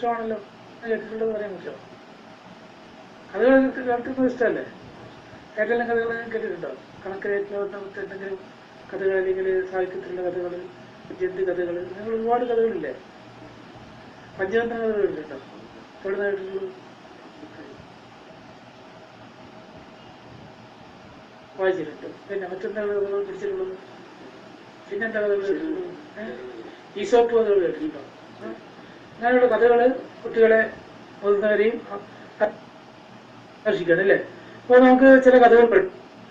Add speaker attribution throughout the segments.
Speaker 1: ഇഷ്ടമാണല്ലോ എന്ന് കേട്ടിട്ടുള്ളത് പറയാൻ പറ്റുമോ കഥകൾ കേൾക്ക് കേൾക്കുന്നത് ഇഷ്ടമല്ലേ ഏതെല്ലാം കഥകൾ കേട്ടിട്ടുണ്ടോ കണക്കിലേറ്റോ എന്തെങ്കിലും കഥകൾ അല്ലെങ്കിൽ സാഹിത്യത്തിലുള്ള കഥകൾ ജന്തു കഥകൾ അങ്ങനെ ഒരുപാട് കഥകളില്ലേ പഞ്ചതന്ത്ര കഥകൾ കേട്ടിട്ടുണ്ടോ എവിടെ നിന്ന് കേട്ടിട്ടുള്ളത് വായിച്ചിട്ടുണ്ട് പിന്നെ മറ്റെന്താ കഥകൾ പഠിച്ചിട്ടുള്ളത് പിന്നെന്താ കഥകൾ കേട്ടിട്ടുള്ളത് ഏഹ്? ഈസോപ്പ് കഥകൾ കേട്ടിട്ടുണ്ടോ ഏഹ്? അങ്ങനെയുള്ള കഥകള് കുട്ടികളെ മുതിർന്നവരെയും ആകർഷിക്കണം അല്ലേ അപ്പൊ നമുക്ക് ചില കഥകൾ പഠി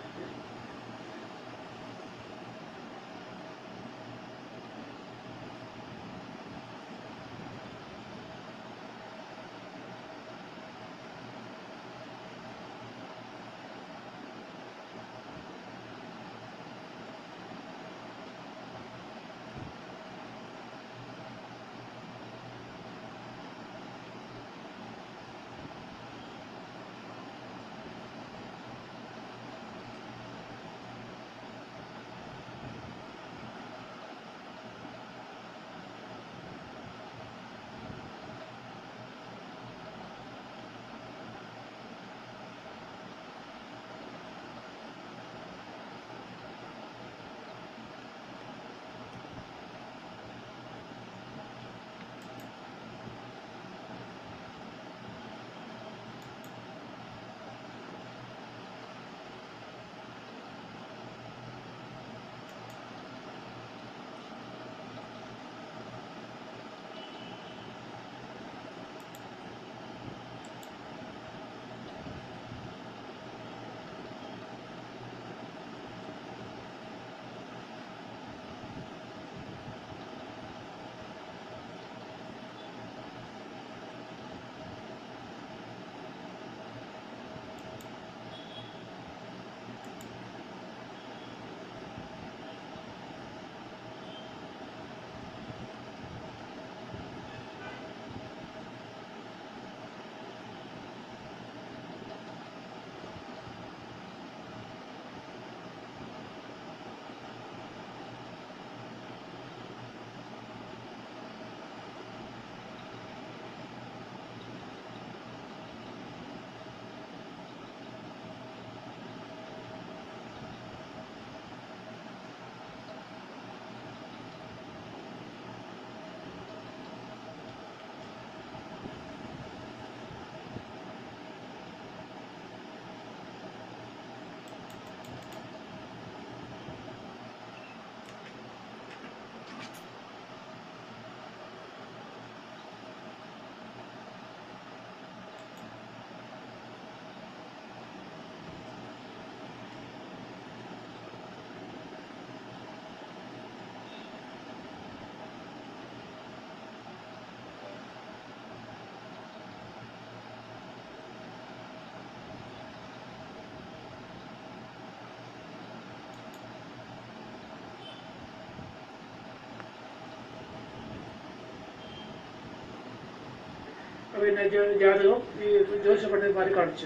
Speaker 1: പിന്നെ ജോ- ജാതകവും ഈ ജ്യോതിഷ പണ്ഡിതന്മാർ കാണിച്ചു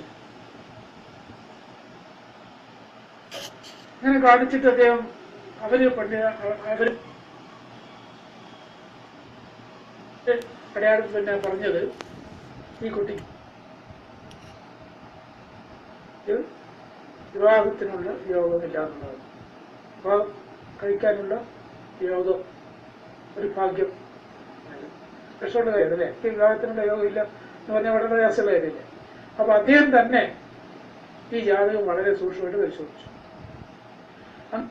Speaker 1: അങ്ങനെ കാണിച്ചിട്ട് അദ്ദേഹം അവര് പണ്ഡിത അവ- അവര് അടയാളം പിന്നെ പറഞ്ഞത് ഈ കുട്ടി ഇത് വിവാഹത്തിനുള്ള യോഗമില്ല എന്നുള്ളത് വിവാഹം കഴിക്കാനുള്ള യോഗം ഒരു ഭാഗ്യം രക്ഷമുള്ള കാര്യം അല്ലേ ഈ വിവാഹത്തിനുള്ള യോഗം ഇല്ല എന്ന് പറഞ്ഞാൽ വളരെ പ്രയാസമുള്ള കാര്യമില്ലേ അപ്പൊ അദ്ദേഹം തന്നെ ഈ ജാതകം വളരെ സൂക്ഷ്മമായിട്ട് പരിശോധിച്ചു അ-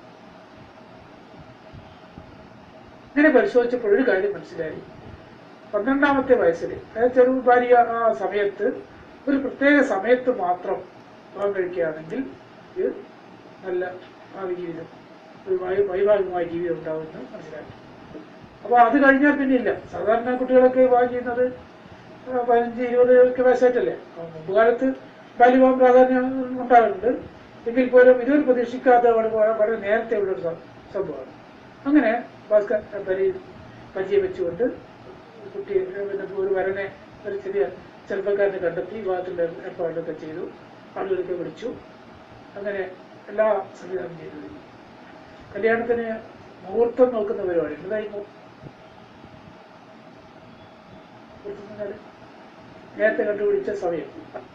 Speaker 1: അങ്ങനെ പരിശോധിച്ചപ്പോൾ ഒരു കാര്യം മനസ്സിലായി പന്ത്രണ്ടാമത്തെ വയസ്സിൽ അതായത് ചെറുഭാര്യ ആ സമയത്ത് ഒരു പ്രത്യേക സമയത്ത് മാത്രം വിവാഹം കഴിക്കുകയാണെങ്കിൽ ഇത് നല്ല ഭാവി ജീവിതം ഒരു വൈ- വൈവാഹികമായ ജീവിതം ഉണ്ടാവുമെന്ന് മനസ്സിലാക്കി അപ്പോൾ അത് കഴിഞ്ഞാൽ പിന്നെ ഇല്ല സാധാരണ കുട്ടികളൊക്കെ വിവാഹം ചെയ്യുന്നത് ആ, പതിനഞ്ച് ഇരുപത് ഒക്കെ വയസ്സായിട്ടല്ലേ അപ്പോൾ മുമ്പ് കാലത്ത് ബാല്യവിവാഹം പ്രാധാന്യം ഉണ്ടാകുന്നുണ്ട് എങ്കിൽ പോലും ഇതൊരു പ്രതീക്ഷിക്കാത്ത വളരെ വളരെ നേരത്തെ ഉള്ളൊരു സം- സംഭവമാണ് അങ്ങനെ ഭാസ്കർ പരി പരിചയം വെച്ചുകൊണ്ട് കുട്ടി പിന്നെ ഒരു വരനെ ഒരു ചെറിയ ചെറുപ്പക്കാരനെ കണ്ടെത്തി വിവാഹത്തിൻ്റെ ഏർപ്പാടുകളൊക്കെ ചെയ്തു ആളുകളൊക്കെ വിളിച്ചു അങ്ങനെ എല്ലാ സംവിധാനം ചെയ്തു കഴിഞ്ഞു. കല്യാണത്തിന് മുഹൂർത്തം നോക്കുന്ന പരിപാടി എന്തായി മു- മുഹൂർത്തം എന്നാൽ നേരത്തെ കണ്ടുപിടിച്ച സമയം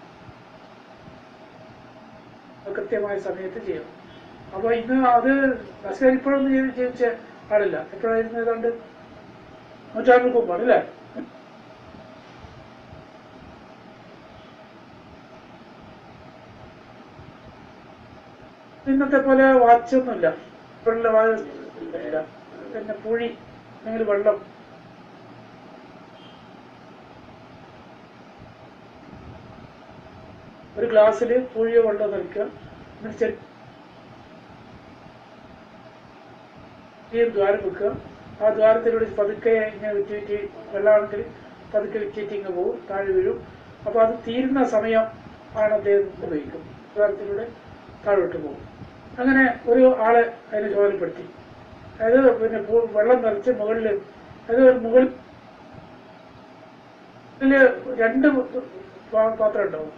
Speaker 1: അത് കൃത്യമായ സമയത്ത് ചെയ്യണം അപ്പോൾ ഇന്ന് അത് നസ്കർ ഇപ്പോഴൊന്നും ജീവി- ജീവിച്ച ആളില്ല എപ്പോഴായിരുന്നു ഏതാണ്ട് നൂറ്റാണ്ടുകൾക്ക് മുമ്പാണ് അല്ലേ ഇന്നത്തെ പോലെ വാച്ചൊന്നുമില്ല ഇപ്പോഴുള്ള വാച്ച് ഇല്ല പിന്നെ പുഴി അല്ലെങ്കിൽ വെള്ളം ഒരു ഗ്ലാസ്സിൽ പുഴിയോ വെള്ളം നിൽക്കുക എന്നിട്ട് ചെറിയ ദ്വാരം വെക്കുക ആ ദ്വാരത്തിലൂടെ പതുക്കെ ഇങ്ങനെ വിറ്റിറ്റ് വെള്ളമാണെങ്കിൽ പതുക്കെ വിറ്റിറ്റ് ഇങ്ങ് പോകും താഴെ വീഴും അപ്പോൾ അത് തീരുന്ന സമയം ആണ് അദ്ദേഹം ഉപയോഗിക്കും ദ്വാരത്തിലൂടെ താഴോട്ട് പോകും അങ്ങനെ ഒരു ആളെ അതിനെ ചുമതലപ്പെടുത്തി അതായത് പിന്നെ പൂ- വെള്ളം നിറച്ച് മുകളിൽ അതായത് മുകളിൽ രണ്ട് പാ- പാത്രം ഉണ്ടാവും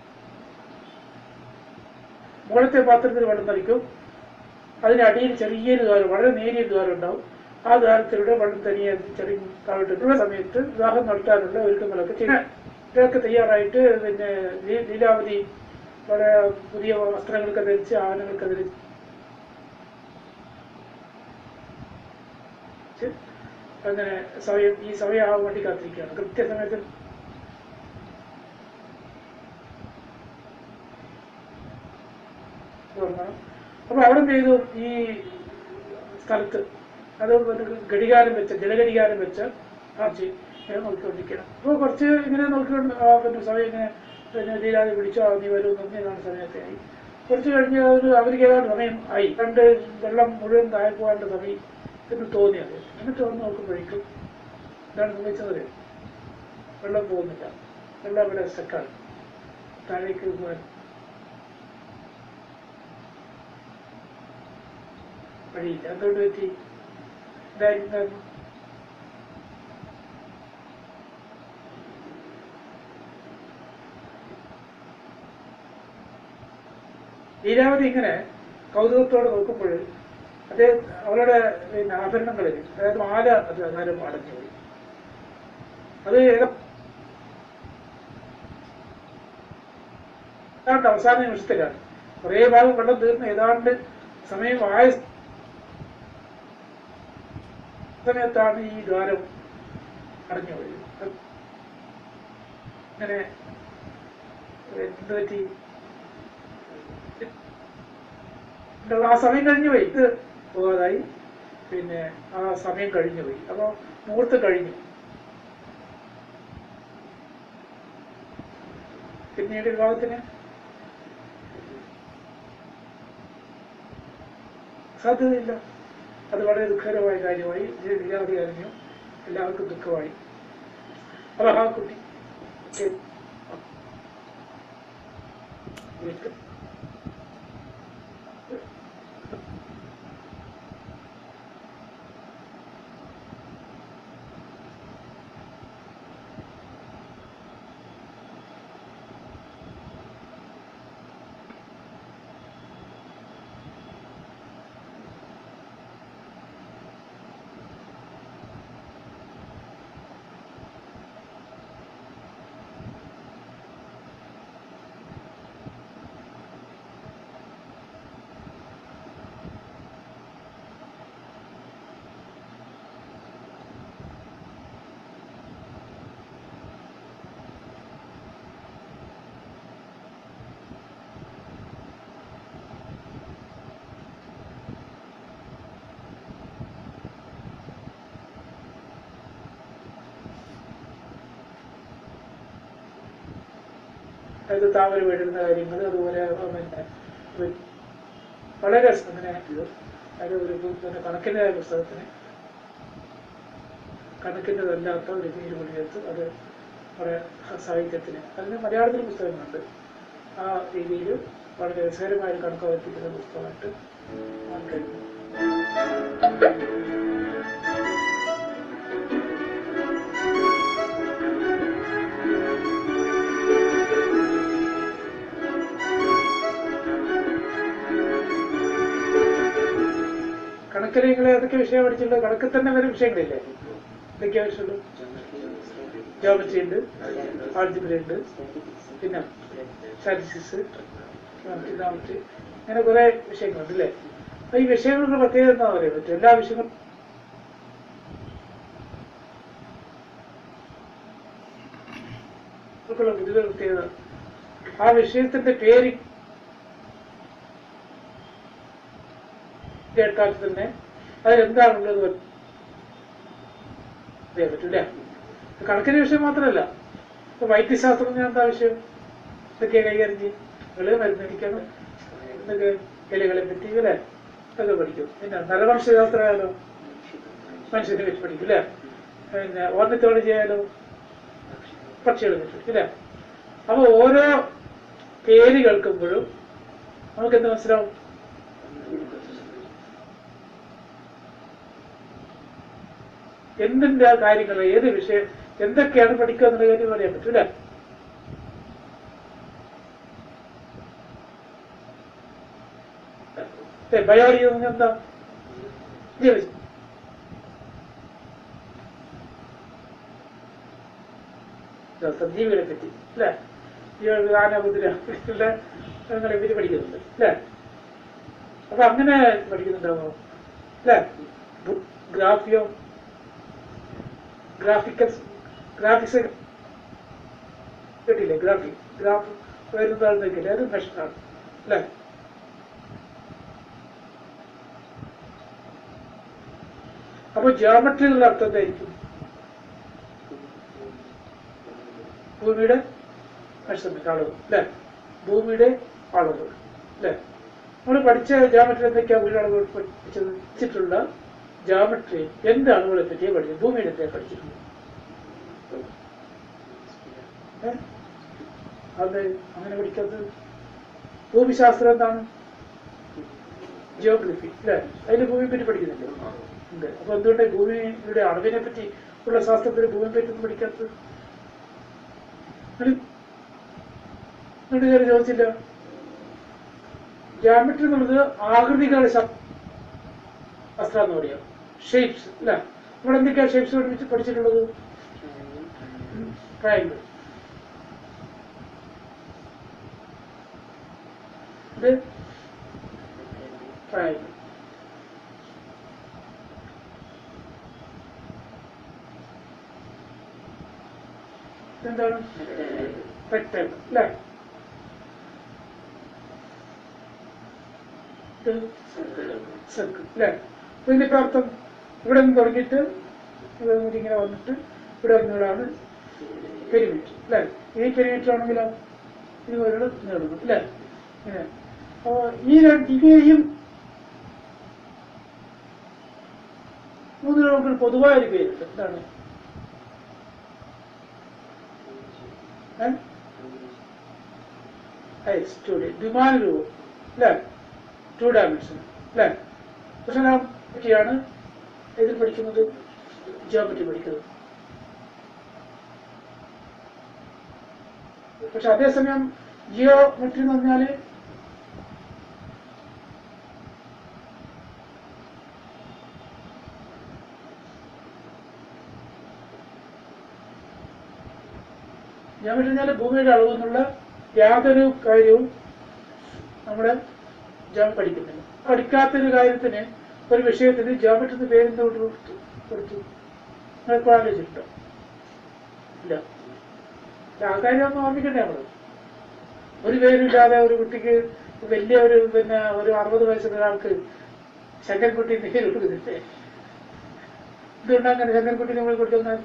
Speaker 1: മുകളിലത്തെ പാത്രത്തിൽ വെള്ളം നിറയ്ക്കും അതിനടിയിൽ ചെറിയൊരു ദ്വാരം വളരെ നേരിയ ദ്വാരം ഉണ്ടാവും ആ ദ്വാരത്തിലൂടെ വെള്ളം തനിയെ ചെറിയ താഴോട്ടുള്ള സമയത്ത് വിവാഹം നടത്താനുള്ള ഒരുക്കങ്ങളൊക്കെ ചെയ്യും ഇതൊക്കെ തയ്യാറായിട്ട് പിന്നെ ലീ- ലീലാവതി വളരെ പുതിയ വസ്ത്രങ്ങളൊക്കെ ധരിച്ച് ആനകളൊക്കെ ധരിച്ച് അങ്ങനെ സമയം ഈ സമയമാവാൻ വേണ്ടി കാത്തിരിക്കുകയാണ് കൃത്യസമയത്ത് തുടങ്ങണം അപ്പൊ അവിടെ എന്ത് ചെയ്തു ഈ സ്ഥലത്ത് അത് പിന്നെ ഘടികാരം വെച്ച ജലഘടികാരം വെച്ച ആർച്ചി ഇങ്ങനെ നോക്കിക്കൊണ്ടിരിക്കണം അപ്പോൾ കുറച്ച് ഇങ്ങനെ നോക്കിക്കൊണ്ട് ആ പിന്നെ സമയം ഇങ്ങനെ പിന്നെ തീരാതെ പിടിച്ചോ ആ നീ വരും നന്ദിയാണ് സമയത്തെ ആയി കുറച്ച് കഴിഞ്ഞ് ഒരു അവർക്ക് ഏതാണ്ട് സമയം ആയി രണ്ട് വെള്ളം മുഴുവൻ താഴെ പോകാണ്ട് സമയം എന്ന് തോന്നിയത് എന്നിട്ട് വന്ന് നോക്കുമ്പോഴേക്കും എന്താണ് സംഭവിച്ചത് വെള്ളം പോകുന്നില്ല വെള്ളം ഇവിടെ സ്റ്റക്കാണ് താഴേക്ക് പോകാൻ വഴിയില്ല എന്തുകൊണ്ട് പറ്റി എന്തായിരുന്നു ലീലാവതി ഇങ്ങനെ കൗതുകത്തോടെ നോക്കുമ്പോൾ അദ്ദേഹം അവരുടെ പിന്നെ ആഭരണങ്ങളിൽ അതായത് മാല അത് അന്നേരം അടഞ്ഞു പോയി അത് ഏതാ- ഏതാണ്ട് അവസാന നിമിഷത്തിലാണ് കുറേ ഭാഗം വെള്ളം തീർന്ന് ഏതാണ്ട് സമയമായ സമയത്താണ് ഈ ദ്വാരം അടഞ്ഞു പോയത് അത് ഇങ്ങനെ എന്ത് പറ്റി ആ സമയം കഴിഞ്ഞു പോയി ഇത് പോകാതായി പിന്നെ ആ സമയം കഴിഞ്ഞു പോയി അപ്പോൾ മുഹൂർത്തം കഴിഞ്ഞു പിന്നീട് വിവാഹത്തിന് സാധ്യതയില്ല അത് വളരെ ദുഃഖകരമായ കാര്യമായി ലീലാവതി അറിഞ്ഞു എല്ലാവർക്കും ദുഃഖമായി അപ്പൊ ആ കുട്ടി ഒക്കെ വീട്ടിൽ അതായത് താമര വീഴുന്ന കാര്യങ്ങൾ അതുപോലെ പിന്നെ ഒരു വളരെ രസം ഇങ്ങനെ ഇത് അത് ഒരു പിന്നെ കണക്കിൻ്റെ പുസ്തകത്തിന് കണക്കിൻ്റെതല്ലാത്ത ഒരു തീരുമാനത്ത് അത് വളരെ സാഹിത്യത്തിന് അതിന് മലയാളത്തിൽ പുസ്തകങ്ങളുണ്ട് ആ രീതിയിൽ വളരെ രസകരമായ ഒരു കണക്ക് അവതരിപ്പിക്കുന്ന പുസ്തകമായിട്ട് ഞാൻ കരുതുന്നു കണക്കിൽ നിങ്ങൾ ഏതൊക്കെ വിഷയം പഠിച്ചിട്ടുള്ളത് കണക്കിൽ തന്നെ വരും വിഷയങ്ങളില്ലേ എന്തൊക്കെയാ വിഷയമുള്ളൂ ജോമെട്രി ഉണ്ട് ആൾജിബ്ര ഉണ്ട് പിന്നെ സ്റ്റാറ്റിസ്റ്റിക്സ് ട്രിഗണോമെട്രി അങ്ങനെ കുറെ വിഷയങ്ങളുണ്ട് അല്ലേ അപ്പൊ ഈ വിഷയങ്ങളുടെ പ്രത്യേകത എന്താ പറയാൻ പറ്റും എല്ലാ വിഷയങ്ങളും ക്കുള്ള പൊതുവെ പ്രത്യേകത ആ വിഷയത്തിന്റെ പേര് കേട്ടാൽ തന്നെ അതിലെന്താണുള്ളത് അറിയാൻ പറ്റൂല കണക്കിന് വിഷയം മാത്രമല്ല ഇപ്പൊ വൈദ്യശാസ്ത്രം ഞാൻ എന്താ വിഷയം ഇതൊക്കെ കൈകാര്യം ചെയ്യും നിങ്ങള് മരുന്നടിക്കണം എന്തൊക്കെ ഇലകളെ പറ്റി അല്ലേ അതൊക്കെ പഠിക്കും പിന്നെ നരവംശശാസ്ത്രമായാലോ മനുഷ്യനെ പറ്റി പഠിക്കും അല്ലേ പിന്നെ ഓർണിത്തോളജി ആയാലോ പക്ഷികളെ പറ്റി പഠിക്കും അല്ലേ അപ്പൊ ഓരോ പേര് കേൾക്കുമ്പോഴും നമുക്ക് എന്ത് മനസ്സിലാവും എന്തിന്റെ കാര്യങ്ങൾ ഏത് വിഷയം എന്തൊക്കെയാണ് പഠിക്കുക എന്നുള്ള കാര്യം പറയാൻ പറ്റൂല ബയോളജി എന്ന് പറഞ്ഞാൽ എന്താ ജീവജി സജീവികളെ പറ്റി അല്ലേ ജീവികൾ ആന കുതിര ഉള്ള അങ്ങനെ ഇവര് പഠിക്കുന്നുണ്ട് അല്ലേ അപ്പൊ അങ്ങനെ പഠിക്കുന്നുണ്ടാവോ അല്ലേ ഗ്രാഫിയോ ഗ്രാഫിക്കൽസ് ഗ്രാഫിക്സ് കേട്ടില്ലേ ഗ്രാഫിക് ഗ്രാഫ് വരുന്നതാണെന്ന് കേട്ടില്ലേ അത് മെഷറാണ് അല്ലേ അപ്പൊ ജിയോമെട്രി എന്നുള്ള അർത്ഥം എന്തായിരിക്കും ഭൂമിയുടെ മെഷർമെന്റ് അളവ് അല്ലേ ഭൂമിയുടെ അളവ് അല്ലേ നമ്മൾ പഠിച്ച ജാമെട്രി എന്തൊക്കെയാ വീട് അളവ് പഠിച്ചത് പഠിച്ചിട്ടുള്ള ജാമെട്രി എന്ത് അളവുകളെ പറ്റിയേ പഠിച്ചത് ഭൂമിയുടെ എന്തൊക്കെ പഠിച്ചിട്ടുണ്ട് ഏ? അത് അങ്ങനെ പഠിക്കാത്തത് ഭൂമിശാസ്ത്രം എന്താണ് ജിയോഗ്രഫി അല്ലേ അതിന് ഭൂമിയെ പറ്റി പഠിക്കുന്നില്ല ഉണ്ട് അപ്പൊ എന്തുകൊണ്ട് ഭൂമിയുടെ അളവിനെ പറ്റി ഉള്ള ശാസ്ത്രത്തിൽ ഭൂമിയെ പറ്റി ഒന്നും പഠിക്കാത്തത് എന്നിട്ട് ഞാൻ ചോദിച്ചില്ല ജാമെട്രി എന്നുള്ളത് ആകൃതികളുടെ ശാസ്ത്രം എന്ന് പറയാം ഷേപ്സ് അല്ല നമ്മൾ എന്തൊക്കെയാ ഷേപ്സ് പഠിപ്പിച്ച് പഠിച്ചിട്ടുള്ളത് ട്രയാങ്കിൾ ഇത് ട്രയാങ്കിൾ എന്താണ് റെക്ടാങ്കിൾ അല്ലേ സർക്കിൾ അല്ലേ അപ്പൊ ഇതിന്റെ അർത്ഥം ഇവിടെ നിന്ന് തുടങ്ങിയിട്ട് ഇവിടെ നിന്ന് ഇങ്ങനെ വന്നിട്ട് ഇവിടെ വന്നതാണ് പെരിമീറ്റർ അല്ലേ ഈ പെരിമീറ്റർ ആണെങ്കിലോ ഇത് ഒരു നീളുന്നു അല്ലേ ഇങ്ങനെ അപ്പൊ ഈ രണ്ട് ഇവയും മൂന്ന് നമുക്ക് പൊതുവായ ഒരു പേരുണ്ട് എന്താണ് ടു ഡി ദ്വിമാന രൂപം അല്ലേ ടു ഡയമെൻഷൻ അല്ലേ പക്ഷെ നാം പറ്റിയാണ് ഇതിൽ പഠിക്കുന്നത് ജിയോമെട്രി പഠിക്കുന്നത് പക്ഷെ അതേസമയം ജിയോമെട്രി എന്ന് പറഞ്ഞാല് ജിയോമെട്രി പറഞ്ഞാൽ ഭൂമിയുടെ അളവ് എന്നുള്ള യാതൊരു കാര്യവും നമ്മുടെ ജാം പഠിക്കുന്നില്ല പഠിക്കാത്തൊരു കാര്യത്തിന് ഒരു വിഷയത്തിന് ജോമെട്രി പേര് എന്തുകൊണ്ട് കൊടുത്തു കൊടുത്തു നിങ്ങൾക്ക് ആലോചിച്ചിട്ടുണ്ടോ ഇല്ല ഇല്ല, ആ കാര്യം ഒന്ന് ഓർമ്മിക്കണ്ടേ നമ്മള് ഒരു പേരില്ലാതെ ഒരു കുട്ടിക്ക് വലിയ ഒരു പിന്നെ ഒരു അറുപത് വയസ്സുള്ള ഒരാൾക്ക് ശങ്കൻകുട്ടി എന്ന് പേര് കൊടുക്കുന്നില്ലേ എന്തുകൊണ്ടാണ് അങ്ങനെ ശങ്കൻകുട്ടി നമ്മൾ കൊടുക്കുന്നത്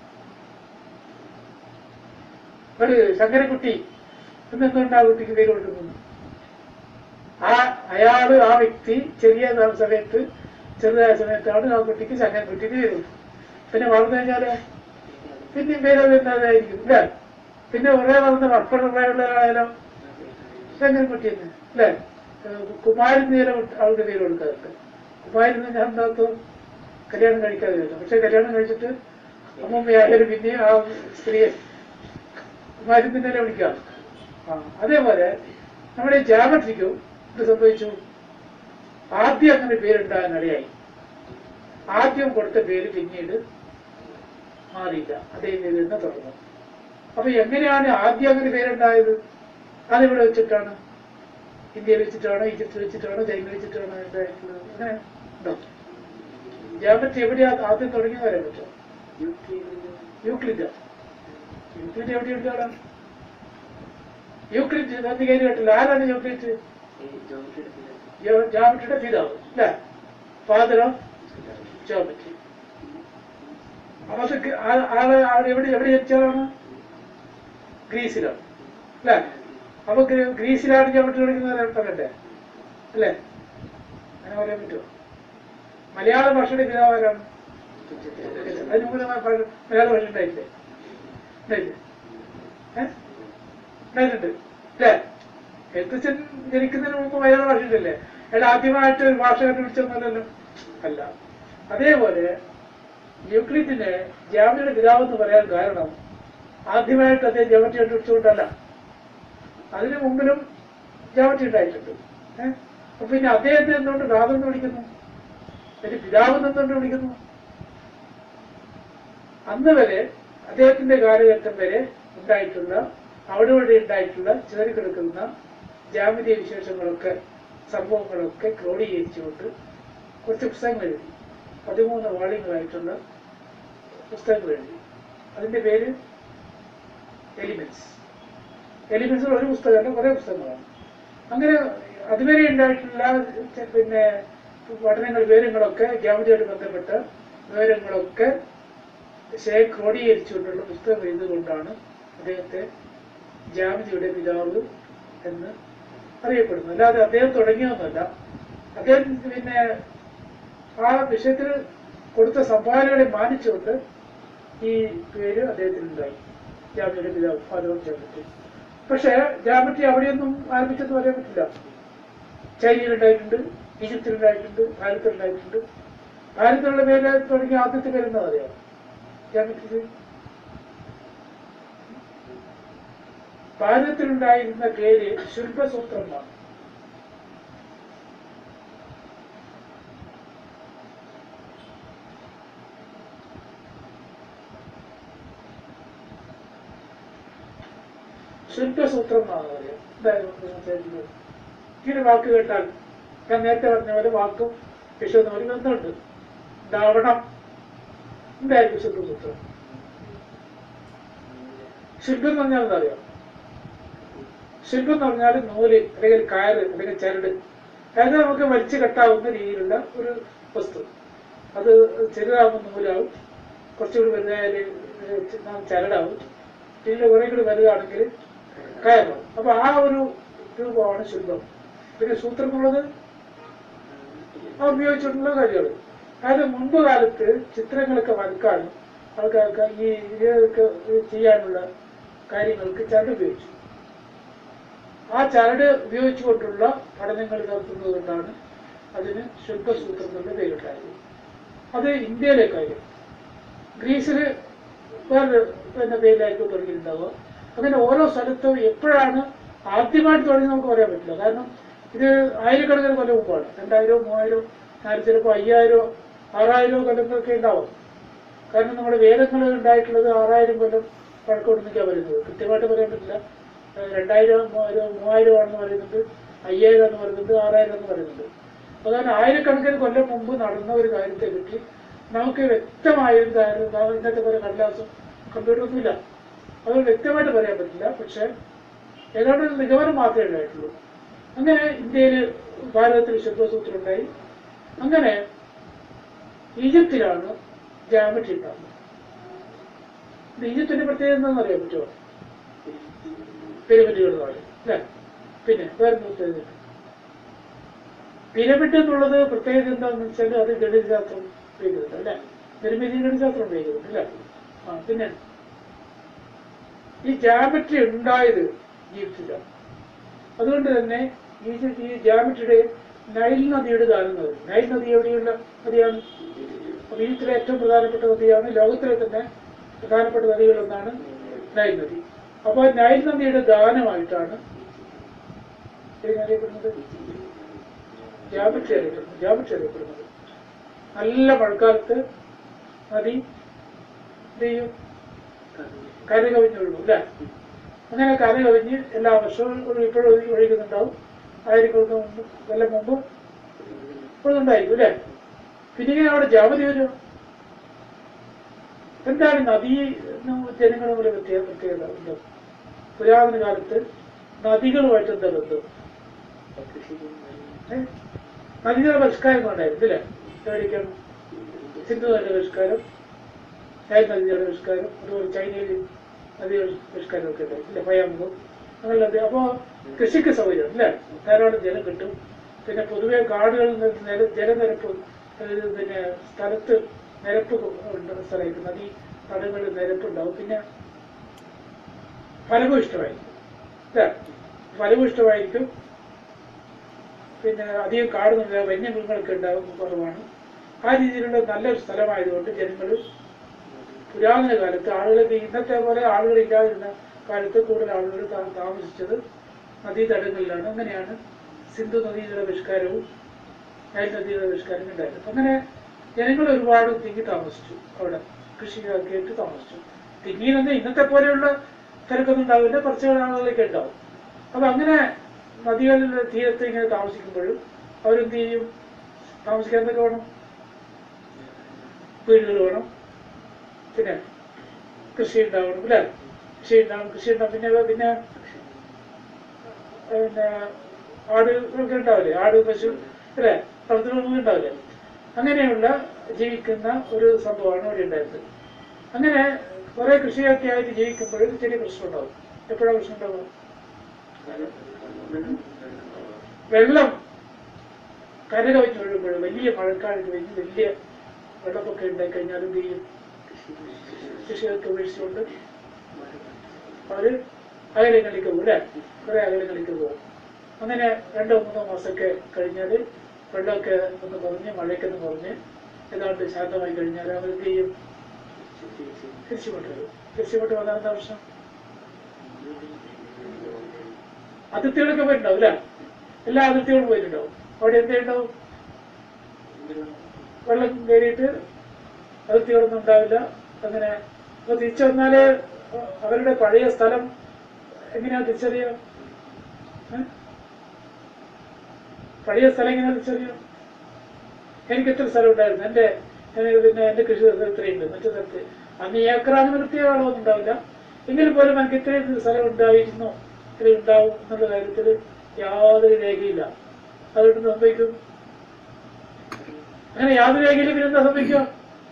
Speaker 1: ഒരു ശങ്കരൻകുട്ടി എന്നെന്തുകൊണ്ട് ആ കുട്ടിക്ക് പേര് കൊടുക്കുന്നത് ആ അയാള് ആ വ്യക്തി ചെറിയ സമയത്ത് ചെറുതായ സമയത്താണ് ആ കുട്ടിക്ക് ശങ്കൻകുട്ടിക്ക് പേര് കൊടുത്തത് പിന്നെ വളർന്നു കഴിഞ്ഞാല് പിന്നെയും പേര് വരുന്നതായിരിക്കും ഇല്ല പിന്നെ കുറെ വളർന്ന മക്കളുള്ളയാളായാലോ ശങ്കൻകുട്ടി തന്നെ അല്ലേ കുമാരൻ നേരെ അവളുടെ പേര് കൊടുക്കാറുണ്ട് കുമാരൻ ഞാൻ എന്താത്തു കല്യാണം കഴിക്കാതെ വരും പക്ഷെ കല്യാണം കഴിച്ചിട്ട് അമ്മമ്മയായാലും പിന്നെ ആ സ്ത്രീയെ കുമാരൻ തന്നെ വിളിക്കാം ആ അതേപോലെ നമ്മുടെ ജാമട്രിക്കും ഇത് സംഭവിച്ചു ആദ്യം അങ്ങനെ പേരുണ്ടാകാൻ ഇടയായി ആദ്യം കൊടുത്ത പേര് പിന്നീട് മാറിയില്ല അതേ പേര് തന്നെ തുടർന്നു അപ്പൊ എങ്ങനെയാണ് ആദ്യം അങ്ങനെ പേരുണ്ടായത് അതെവിടെ വെച്ചിട്ടാണ് ഇന്ത്യയിൽ വെച്ചിട്ടാണോ ഈജിപ്തിൽ വെച്ചിട്ടാണോ ചൈന വെച്ചിട്ടാണോ ഉണ്ടായിട്ടുള്ളത് അങ്ങനെ ഉണ്ടോ ജാമട്രി എവിടെയാ ആദ്യം തുടങ്ങിയത് വരാൻ പറ്റുമോ യൂക്ലിഡ് യൂക്ലിഡ് എവിടെയുണ്ട് അവിടെ യൂക്ലിഡ് നന്ദി കയറി കേട്ടില്ല ആരാണ് യൂക്ലിഡ് ജാമട്രിയുടെ പിതാവ് അല്ലേ ഫാദർ ഓഫ് ജോമട്രി അപ്പൊ അത് ഗ്- ആ- ആള് ആള് എവിടെ എവിടെ ജനിച്ചതാണ് ഗ്രീസിലാണ് അല്ലേ അപ്പൊ ഗ്രീ- ഗ്രീസിലാണ് ജോമട്രി പഠിക്കുന്നത് പറയട്ടെ അല്ലേ അങ്ങനെ പറയാൻ പറ്റുമോ മലയാള ഭാഷയുടെ പിതാവ് ആരാണ് അതിന് മുമ്പ് നമ്മ ഭാഷ- മലയാള ഭാഷ ഉണ്ടായില്ലേ ഉണ്ടായില്ലേ ഏഹ് ഉണ്ടായിട്ടുണ്ട് അല്ലേ എഴുത്തച്ഛൻ ജനിക്കുന്നതിന് മുമ്പ് മലയാള ഭാഷ ഉണ്ടല്ലേ അയാൾ ആദ്യമായിട്ട് ഒരു ഭാഷ കണ്ടുപിടിച്ചൊന്നുമല്ലല്ലോ അല്ല അതേപോലെ യൂക്ലിഡിനെ ജാമ്യയുടെ പിതാവ് എന്ന് പറയാൻ കാരണം ആദ്യമായിട്ട് അദ്ദേഹം ജാമറ്റി കണ്ടുപിടിച്ചുകൊണ്ടല്ല അതിനു മുമ്പിലും ജാമറ്റി ഉണ്ടായിട്ടുണ്ട് ഏഹ് അപ്പൊ പിന്നെ അദ്ദേഹത്തെ എന്തുകൊണ്ട് പിതാവ് എന്ന് വിളിക്കുന്നു ഒരു പിതാവ് എന്ന് എന്തുകൊണ്ട് വിളിക്കുന്നു അന്ന് വരെ അദ്ദേഹത്തിന്റെ കാലഘട്ടം വരെ ഉണ്ടായിട്ടുള്ള അവിടെ ഇവിടെ ഉണ്ടായിട്ടുള്ള ചിതറിക്കിടക്കുന്ന ജാമിതീയ വിശേഷങ്ങളൊക്കെ സംഭവങ്ങളൊക്കെ ക്രോഡീകരിച്ചുകൊണ്ട് കുറച്ച് പുസ്തകങ്ങൾ എഴുതി പതിമൂന്ന് വാള്യങ്ങളായിട്ടുള്ള പുസ്തകങ്ങൾ എഴുതി അതിന്റെ പേര് എലിമെന്റ്സ് എലിമെന്റ്സ് ഒരു പുസ്തകമല്ല കുറേ പുസ്തകങ്ങളാണ് അങ്ങനെ അതുവരെ ഉണ്ടായിട്ടുള്ള ചെ- പിന്നെ പഠനങ്ങൾ വിവരങ്ങളൊക്കെ ജാമിതിയായിട്ട് ബന്ധപ്പെട്ട വിവരങ്ങളൊക്കെ ശേ ക്രോഡീകരിച്ചുകൊണ്ടുള്ള പുസ്തകം എഴുതുകൊണ്ടാണ് അദ്ദേഹത്തെ ജാമിതിയുടെ പിതാവ് എന്ന് അറിയപ്പെടുന്നത് അല്ലാതെ അദ്ദേഹം തുടങ്ങിയൊന്നുമല്ല അദ്ദേഹം പിന്നെ ആ വിഷയത്തിൽ കൊടുത്ത സംഭാവനകളെ മാനിച്ചുകൊണ്ട് ഈ പേര് അദ്ദേഹത്തിനുണ്ടായി ജാമിയുടെ പിതാവ് ഫാദർ ഓഫ് ജാമിറ്റി പക്ഷേ ജാമിറ്റി അവിടെയൊന്നും ആരംഭിച്ചെന്ന് പറയാൻ പറ്റില്ല ചൈനയിലുണ്ടായിട്ടുണ്ട് ഈജിപ്തിലുണ്ടായിട്ടുണ്ട് ഭാരതത്തിലുണ്ടായിട്ടുണ്ട് ഭാരതത്തിലുള്ള പേര് തുടങ്ങിയ ആദ്യത്തെ പേരെന്താ അറിയാം ജാമിറ്റി ഭാരതത്തിലുണ്ടായിരുന്ന പേര് ശില്പസൂത്രം എന്നാണ് ശില്പസൂത്രം എന്നാണ് പറയുക എന്തായാലും സംസാരിക്കുന്നത് ഇങ്ങനെ വാക്ക് കേട്ടാൽ ഞാൻ നേരത്തെ പറഞ്ഞ പോലെ വാക്കും വിഷയം തമ്മിൽ ബന്ധമുണ്ട് ധാവണം എന്തായിരിക്കും ശില്പസൂത്രം ശില്പം എന്ന് പറഞ്ഞാൽ എന്താ അറിയാം ശില്പം എന്ന് പറഞ്ഞാൽ നൂല് അല്ലെങ്കിൽ കയറ് അല്ലെങ്കിൽ ചരട് അതായത് നമുക്ക് വലിച്ചു കെട്ടാവുന്ന രീതിയിലുള്ള ഒരു വസ്തു അത് ചെറുതാവുമ്പോൾ നൂലാവും കുറച്ചുകൂടി വലുതായാൽ ചരടാവും പിന്നെ കുറെ കൂടി വലുതാണെങ്കിൽ കയറാവും അപ്പൊ ആ ഒരു രൂപമാണ് ശില്പം പിന്നെ സൂത്രം എന്നുള്ളത് അത് ഉപയോഗിച്ചിട്ടുള്ള കാര്യങ്ങൾ അതായത് മുൻപ് കാലത്ത് ചിത്രങ്ങളൊക്കെ വരക്കാനും ആൾക്കാർക്ക് ഈ ഇതൊക്കെ ചെയ്യാനുള്ള കാര്യങ്ങൾക്ക് ചരട് ഉപയോഗിച്ചു ആ ചരട് ഉപയോഗിച്ചുകൊണ്ടുള്ള പഠനങ്ങൾ നടത്തുന്നത് കൊണ്ടാണ് അതിന് ശില്പസൂത്രം എന്നുള്ള പേരുണ്ടായത് അത് ഇന്ത്യയിലേക്കായിരുന്നു ഗ്രീസിൽ വേറെ പിന്നെ പേരിലായിരിക്കും തുടങ്ങിയിട്ടുണ്ടാവുക അങ്ങനെ ഓരോ സ്ഥലത്തും എപ്പോഴാണ് ആദ്യമായിട്ട് തുടങ്ങി നമുക്ക് പറയാൻ പറ്റില്ല കാരണം ഇത് ആയിരക്കണക്കിന് കൊല്ലം മുമ്പാണ് രണ്ടായിരവും മൂവായിരവും നാല് ചിലപ്പോൾ അയ്യായിരോ ആറായിരോ കൊല്ലങ്ങളൊക്കെ ഉണ്ടാവും കാരണം നമ്മുടെ വേദങ്ങൾ ഉണ്ടായിട്ടുള്ളത് ആറായിരം കൊല്ലം പഴക്കമൊടുന്നിക്കാൻ വരുന്നത് കൃത്യമായിട്ട് പറയാൻ പറ്റില്ല ഏഹ് രണ്ടായിരം മൂവായിരം മൂവായിരം ആണെന്ന് പറയുന്നുണ്ട് അയ്യായിരം എന്ന് പറയുന്നുണ്ട് ആറായിരം എന്ന് പറയുന്നുണ്ട് അപ്പോൾ കാരണം ആയിരക്കണക്കിന് കൊല്ലം മുമ്പ് നടന്ന ഒരു കാര്യത്തെ പറ്റി നമുക്ക് വ്യക്തമായ ഒരു കാര്യം ഇതാ- ഇന്നത്തെ പോലെ കടലാസും കമ്പ്യൂട്ടറൊന്നും ഇല്ല അത് വ്യക്തമായിട്ട് പറയാൻ പറ്റില്ല പക്ഷെ ഏതാണ്ട് ഒരു നിഗമനം മാത്രമേ ഉണ്ടായിട്ടുള്ളൂ അങ്ങനെ ഇന്ത്യയിൽ ഭാരതത്തിൽ ശുദ്ധസൂത്രം ഉണ്ടായി അങ്ങനെ ഈജിപ്തിലാണ് ജാമട്രി ഉണ്ടാകുന്നത് ഇത് ഈജിപ്തിന്റെ പ്രത്യേകത എന്താണെന്ന് അറിയാൻ പറ്റുമോ പിരമിഡുകൾ നാട് അല്ലേ പിന്നെ വേറെ പ്രത്യേകത പിരമിഡ് എന്നുള്ളത് പ്രത്യേകത എന്താണെന്ന് വെച്ചാൽ അത് ഗണിതശാസ്ത്രം ഉപയോഗിക്കുന്നുണ്ട് അല്ലേ നിർമ്മിതി ഗണിതശാസ്ത്രം ഉപയോഗിക്കുന്നുണ്ട് അല്ലേ ആ പിന്നെ ഈ ജാമട്രി ഉണ്ടായത് ഈജിപ്തിലാണ് അതുകൊണ്ട് തന്നെ ഈ ഈ ജാമട്രിയുടെ നൈൽ നദിയുടെ കാലം എന്ന് പറയും നൈൽ നദി എവിടെയുള്ള നദിയാണ് അപ്പൊ ഈജിപ്തിലെ ഏറ്റവും പ്രധാനപ്പെട്ട നദിയാണ് ലോകത്തിലെ തന്നെ പ്രധാനപ്പെട്ട നദികളൊന്നാണ് നൈൽ നദി അപ്പോൾ നൈൽ നദിയുടെ ദാനമായിട്ടാണ് ഇതിനെ അറിയപ്പെടുന്നത് ജാമട്രി അറിയപ്പെടുന്നത് ജാമട്രി അറിയപ്പെടുന്നത് നല്ല മഴക്കാലത്ത് നദി എന്ത് ചെയ്യും കര കവിഞ്ഞൊഴുകും അല്ലേ അങ്ങനെ കര കവിഞ്ഞ് എല്ലാ വർഷവും ഒരു ഇപ്പോഴും ഒഴുകി- ഒഴുകുന്നുണ്ടാവും ആയിരങ്ങൾക്ക് മുമ്പ് കൊല്ലം മുമ്പും ഇപ്പോഴും ഉണ്ടായിരിക്കും അല്ലേ പിന്നെ ഇങ്ങനെ അവിടെ ജാമതി വരും എന്താണ് നദി ജനങ്ങൾ തമ്മിൽ പ്രത്യേക പ്രത്യേകത ഉണ്ട് പുരാതന കാലത്ത് നദികളുമായിട്ട് എന്താ ബന്ധം ഏ? നദികളുടെ പരിഷ്കാരം ഉണ്ടായിരുന്നു അല്ലേ എവിടേക്കാണ് സിന്ധു നദിയുടെ പരിഷ്കാരം നൈൽ നദിയുടെ പരിഷ്കാരം അതുപോലെ ചൈനയിൽ നദിയുടെ പരിഷ്കാരം ഒക്കെ ഉണ്ടായിരുന്നു ഇല്ല പയ്യാമ്പും അങ്ങനെയുള്ളത് അപ്പോൾ കൃഷിക്ക് സൗകര്യം അല്ലേ ധാരാളം ജലം കിട്ടും പിന്നെ പൊതുവെ കാടുകളിൽ നിന്ന് നില ജലനിരപ്പ് അതായത് പിന്നെ സ്ഥലത്ത് നിരപ്പ് ഉണ്ട് സ്ഥലമായിരിക്കും നദി തടങ്ങളിൽ നിരപ്പുണ്ടാവും പിന്നെ ഫലഭൂയിഷ്ടമായിരിക്കും അല്ലേ ഫലഭൂയിഷ്ടമായിരിക്കും പിന്നെ അധികം കാടുന്നില്ല വന്യമൃഗങ്ങളൊക്കെ ഉണ്ടാവും കുറവാണ് ആ രീതിയിലുള്ള നല്ലൊരു സ്ഥലമായതുകൊണ്ട് ജനങ്ങൾ പുരാതന കാലത്ത് ആളുകൾ ഇന്നത്തെ പോലെ ആളുകൾ ഇല്ലാതിരുന്ന കാലത്ത് കൂടുതൽ ആളുകൾ താ- താമസിച്ചത് നദീതടങ്ങളിലാണ് അങ്ങനെയാണ് സിന്ധു നദീയുടെ പരിഷ്കാരവും നൈൽ നദിയുടെ പരിഷ്കാരം ഉണ്ടായത് അപ്പൊ അങ്ങനെ ജനങ്ങൾ ഒരുപാട് തിങ്ങി താമസിച്ചു അവിടെ കൃഷിയാക്കിയിട്ട് താമസിച്ചു തിങ്ങിയെന്ന് ഇന്നത്തെ പോലെയുള്ള തിരക്കൊന്നും ഉണ്ടാവില്ല കുറച്ച് ആളുകളൊക്കെ ഉണ്ടാവും അപ്പൊ അങ്ങനെ നദികളിലെ തീരത്ത് ഇങ്ങനെ താമസിക്കുമ്പോഴും അവരെന്ത് ചെയ്യും താമസിക്കാൻ എന്തൊക്കെ വേണം വീടുകൾ വേണം പിന്നെ കൃഷി ഉണ്ടാവണം അല്ലേ കൃഷി ഉണ്ടാവണം കൃഷി ഉണ്ടാവും പിന്നെ പിന്നെ പിന്നെ ആടുകളൊക്കെ ഉണ്ടാവില്ലേ ആട് പശു അല്ലേ വളർത്തുകളൊന്നും ഉണ്ടാവില്ലേ അങ്ങനെയുള്ള ജീവിക്കുന്ന ഒരു സംഭവമാണ് അവിടെ ഉണ്ടായിരുന്നത് അങ്ങനെ കുറെ കൃഷിയൊക്കെ ആയിട്ട് ജീവിക്കുമ്പോഴും ചെറിയ പ്രശ്നം ഉണ്ടാവും എപ്പോഴാണ് പ്രശ്നം ഉണ്ടാവുക വെള്ളം കര കവിഞ്ഞൊഴുകുമ്പോൾ വലിയ മഴക്കാലത്ത് വലിയ വലിയ വെള്ളപ്പൊക്കം ഉണ്ടായി കഴിഞ്ഞാൽ എന്ത് ചെയ്യും കൃഷിയൊക്കെ ഉപേക്ഷിച്ചുകൊണ്ട് അവര് അകലങ്ങളിലേക്ക് പോകും അല്ലേ കുറെ അകലങ്ങളിലേക്ക് പോകും അങ്ങനെ രണ്ടോ മൂന്നോ മാസമൊക്കെ കഴിഞ്ഞാൽ വെള്ളമൊക്കെ ഒന്ന് കുറഞ്ഞ് മഴയൊക്കെ ഒന്ന് കുറഞ്ഞ് ഏതാണ്ട് ശാന്തമായി കഴിഞ്ഞാൽ അവർ എന്ത് ചെയ്യും തിരിച്ചുകൊണ്ട് വരും തിരിച്ചുകൊണ്ട് വന്നാൽ എന്താ പ്രശ്നം അതിർത്തികളൊക്കെ പോയിട്ടുണ്ടാവും അല്ലേ എല്ലാ അതിർത്തികളും പോയിട്ടുണ്ടാവും അവിടെ എന്തേ ഉണ്ടാവും വെള്ളം കയറിയിട്ട് അതിർത്തികളൊന്നും ഉണ്ടാവില്ല അങ്ങനെ അപ്പൊ തിരിച്ചു വന്നാല് അവരുടെ പഴയ സ്ഥലം എങ്ങനെയാ തിരിച്ചറിയാം ഏ? പഴയ സ്ഥലം എങ്ങനെയാ തിരിച്ചറിയാം എനിക്ക് എത്ര സ്ഥലം ഉണ്ടായിരുന്നു എന്റെ എനിക്ക് പിന്നെ എന്റെ കൃഷി സ്ഥലത്ത് ഇത്രയുണ്ട് മറ്റു സ്ഥലത്ത് അന്ന് ഈ ഏക്കറാന് നിർത്തിയ വളമൊന്നും ഉണ്ടാവില്ല എങ്കിലും പോലും എനിക്ക് ഇത്രയും സ്ഥലം ഉണ്ടായിരുന്നു ഇത്രയും ഉണ്ടാവും എന്നുള്ള കാര്യത്തിൽ യാതൊരു രേഖയില്ല അതുകൊണ്ട് സംഭവിക്കും അങ്ങനെ യാതൊരു രേഖയിലും പിന്നെ എന്താ സംഭവിക്കുക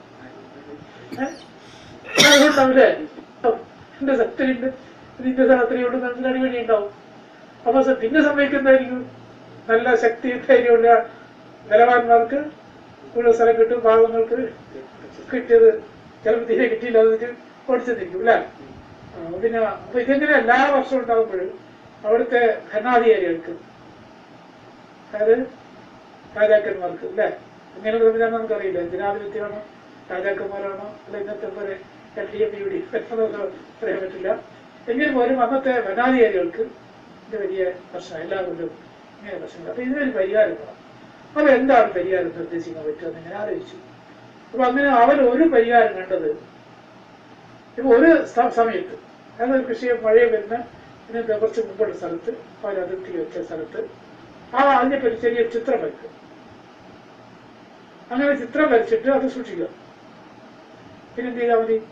Speaker 1: ഉണ്ടാവില്ലേ എന്റെ സത്യമുണ്ട് നിന്റെ സ്ഥലത്തിനുണ്ട് മനസ്സിലടി വഴി ഉണ്ടാവും അപ്പൊ സ- പിന്നെ സംഭവിക്കുന്നതായിരിക്കും നല്ല ശക്തി ധൈര്യമുള്ള നിലവാന്മാർക്ക് കൂടുതൽ സ്ഥലം കിട്ടും പാവങ്ങൾക്ക് കിട്ടിയത് ചിലപ്പോൾ തീരെ കിട്ടിയില്ല എന്നിട്ട് ഓടിച്ചെന്നിരിക്കും അല്ലേ ആ, പിന്നെ അപ്പൊ ഇതെങ്ങനെ എല്ലാ വർഷവും ഉണ്ടാകുമ്പോഴും അവിടുത്തെ ഭരണാധികാരികൾക്ക് അതായത് രാജാക്കന്മാർക്ക് അല്ലേ ഇങ്ങനെയുള്ള സംവിധാനം നമുക്കറിയില്ല ജനാധിപത്യമാണോ രാജാക്കന്മാരാണോ അല്ല ഇന്നത്തെ പോലെ L D F U D F എന്നൊക്കെ പറയാൻ പറ്റില്ല എങ്കിൽ പോലും അന്നത്തെ ഭരണാധികാരികൾക്ക് ഇത് വലിയ പ്രശ്നം എല്ലാ കൊണ്ടും ഇങ്ങനെ പ്രശ്നങ്ങൾ അപ്പൊ ഇതിനൊരു പരിഹാരം വേണം അപ്പൊ എന്താണ് പരിഹാരം നിർദ്ദേശിക്കാൻ പറ്റുമെന്ന് ഇങ്ങനെ ആലോചിച്ചു അപ്പൊ അങ്ങനെ അവൻ ഒരു പരിഹാരം കണ്ടത് ഇപ്പൊ ഒരു സ- സമയത്ത് അതായത് കൃഷി മഴ വരുന്ന ഇതിന് കുറച്ച് മുമ്പുള്ള സ്ഥലത്ത് അവർ അതിർത്തി വെച്ച സ്ഥലത്ത് ആ അതിനെപ്പറ്റി ചെറിയ ചിത്രം വരയ്ക്കും അങ്ങനെ ചിത്രം വരച്ചിട്ട് അത് സൂക്ഷിക്കുക പിന്നെ എന്ത് ചെയ്താൽ മതി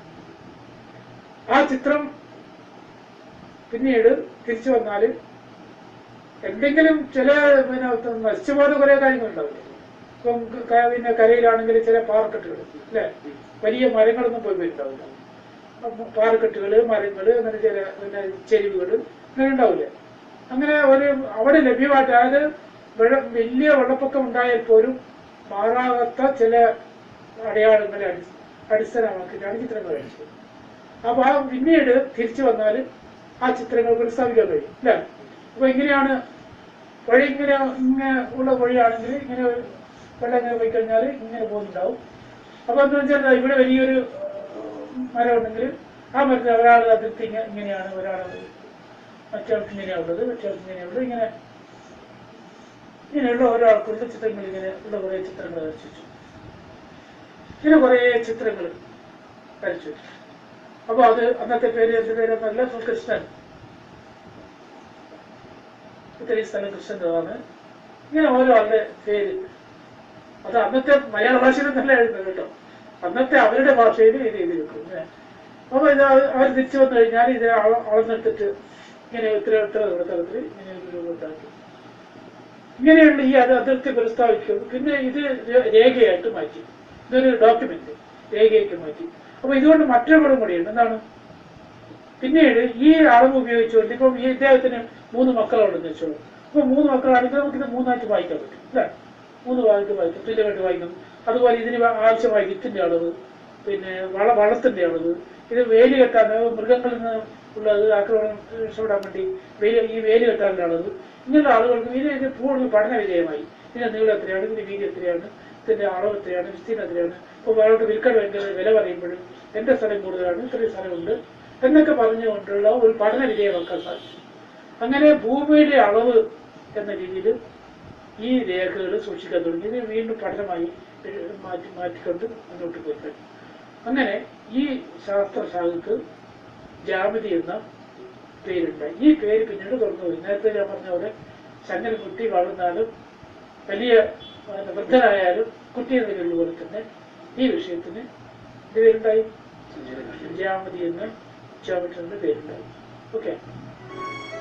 Speaker 1: ആ ചിത്രം പിന്നീട് തിരിച്ചു വന്നാല് എന്തെങ്കിലും ചില പിന്നെ നശിച്ചുപോയ കുറെ കാര്യങ്ങളുണ്ടാവില്ലേ ഇപ്പം ക- പിന്നെ കരയിലാണെങ്കിൽ ചില പാറക്കെട്ടുകൾ അല്ലെ വലിയ മരങ്ങളൊന്നും പോയി പോയിട്ടുണ്ടാവില്ല അപ്പം പാറക്കെട്ടുകള് മരങ്ങള് അങ്ങനെ ചില പിന്നെ ചെരിവുകള് അങ്ങനെ ഉണ്ടാവില്ലേ അങ്ങനെ ഒരു അവിടെ ലഭ്യമായിട്ട് അതായത് വെള്ളം വലിയ വെള്ളപ്പൊക്കം ഉണ്ടായാൽ പോലും മാറാത്ത ചില അടയാളങ്ങളെ അടി അടിസ്ഥാനമാക്കിയിട്ടാണ് ചിത്രങ്ങൾ വരച്ചത് അപ്പൊ ആ പിന്നീട് തിരിച്ചു വന്നാൽ ആ ചിത്രങ്ങൾ പുനഃസ്ഥാപിക്കാൻ കഴിയും അല്ലേ അപ്പൊ ഇങ്ങനെയാണ് വഴി ഇങ്ങനെ ഇങ്ങനെ ഉള്ള വഴിയാണെങ്കിൽ ഇങ്ങനെ ഒരു വെള്ളം ഇങ്ങനെ പോയി കഴിഞ്ഞാൽ ഇങ്ങനെ പോകുന്നുണ്ടാവും അപ്പൊ എന്താ വെച്ചാൽ ഇവിടെ വലിയൊരു ഏഹ്, മരം ഉണ്ടെങ്കിൽ ആ മരത്തിൽ ഒരാൾ അതിർത്തി ഇങ്ങ- ഇങ്ങനെയാണ് ഒരാൾ മറ്റേയാൾക്ക് ഇങ്ങനെയാണുള്ളത് മറ്റേയാൾക്ക് ഇങ്ങനെയുള്ളത് ഇങ്ങനെ ഇങ്ങനെയുള്ള ഒരാൾക്കുള്ള ചിത്രങ്ങൾ ഇങ്ങനെ ഉള്ള കുറെ ചിത്രങ്ങൾ വരച്ചു വെച്ചു. ഇങ്ങനെ കുറെ ചിത്രങ്ങൾ വരച്ചു അപ്പോൾ അത് അന്നത്തെ പേര് എന്ത് പേരെന്നല്ല കൃഷ്ണൻ ഇത്രയും സ്ഥലം കൃഷ്ണൻ്റെതാണ് ഇങ്ങനെ ഓരോ ആളുടെ പേര് അത് അന്നത്തെ മലയാള ഭാഷയിൽ നല്ല എഴുതുന്നത് കേട്ടോ അന്നത്തെ അവരുടെ ഭാഷയിൽ ഇത് എഴുതി വെക്കും ഏ. അപ്പൊ ഇത് അവർ തിരിച്ചു വന്നു കഴിഞ്ഞാൽ ഇത് അള- അളന്നെടുത്തിട്ട് ഇങ്ങനെ ഇത്ര ഇത്ര തലത്തിൽ ഇങ്ങനെ ഒരു രൂപത്താക്കി ഇങ്ങനെയുള്ള ഈ അത് അതിർത്തി പ്രസ്താവിക്കും പിന്നെ ഇത് ര- രേഖയായിട്ട് മാറ്റി ഇതൊരു ഡോക്യുമെന്റ് രേഖയായിട്ട് മാറ്റി അപ്പൊ ഇതുകൊണ്ട് മറ്റൊരു ഗുണം കൂടിയുണ്ട് എന്താണ് പിന്നീട് ഈ അളവ് ഉപയോഗിച്ചുകൊണ്ട് ഇപ്പം ഈ ഇദ്ദേഹത്തിന് മൂന്ന് മക്കളുണ്ടെന്ന് വെച്ചോളൂ അപ്പൊ മൂന്ന് മക്കളാണെങ്കിൽ നമുക്കിത് മൂന്നായിട്ട് വായിക്കാൻ പറ്റും അല്ലേ മൂന്ന് ഭാഗത്ത് വായിക്കും തുല്യമായിട്ട് വായിക്കും അതുപോലെ ഇതിന് ആവശ്യമായ വിത്തിന്റെ അളവ് പിന്നെ വള വളത്തിന്റെ അളവ് ഇത് വേലി കെട്ടാൻ മൃഗങ്ങളിൽ നിന്ന് ഉള്ളത് ആക്രമണം രക്ഷപ്പെടാൻ വേണ്ടി വേലി ഈ വേലി കെട്ടാനുള്ള അളവ് ഇങ്ങനെയുള്ള ആളുകൾക്ക് ഇത് ഇത് പൂർണ്ണ പഠന വിധേയമായി ഇതിന്റെ നീളം എത്രയാണ് ഇതിന്റെ വീതി എത്രയാണ് ഇതിന്റെ അളവ് എത്രയാണ് വിസ്തീർണം എത്രയാണ് ഇപ്പോൾ ഒരാൾക്ക് വിൽക്കാൻ വേണ്ടി വില പറയുമ്പോഴും എന്റെ സ്ഥലം കൂടുതലാണ് ഇത്രയും സ്ഥലമുണ്ട് എന്നൊക്കെ പറഞ്ഞുകൊണ്ടുള്ള ഒരു പഠന വിധേയമാക്കാൻ സാധിച്ചു അങ്ങനെ ഭൂമിയുടെ അളവ് എന്ന രീതിയിൽ ഈ രേഖകൾ സൂക്ഷിക്കാൻ തുടങ്ങി ഇത് വീണ്ടും പഠനമായി ഏഹ്, മാറ്റി മാറ്റിക്കൊണ്ട് മുന്നോട്ട് പോയി കഴിഞ്ഞു അങ്ങനെ ഈ ശാസ്ത്രശാഖക്ക് ജാമിതി എന്ന പേരുണ്ടായി ഈ പേര് പിന്നീട് തുറന്നു പോയി നേരത്തെ ഞാൻ പറഞ്ഞ പോലെ ചങ്ങൽ കുട്ടി വളർന്നാലും വലിയ പിന്നെ, വൃദ്ധനായാലും കുട്ടി എന്ന പേരുള്ള പോലെ തന്നെ ഈ വിഷയത്തിന് എന്ത് പേരുണ്ടായി ജാമതി എന്ന ജോമെട്രിന്റെ പേരുണ്ടായി ഓക്കെ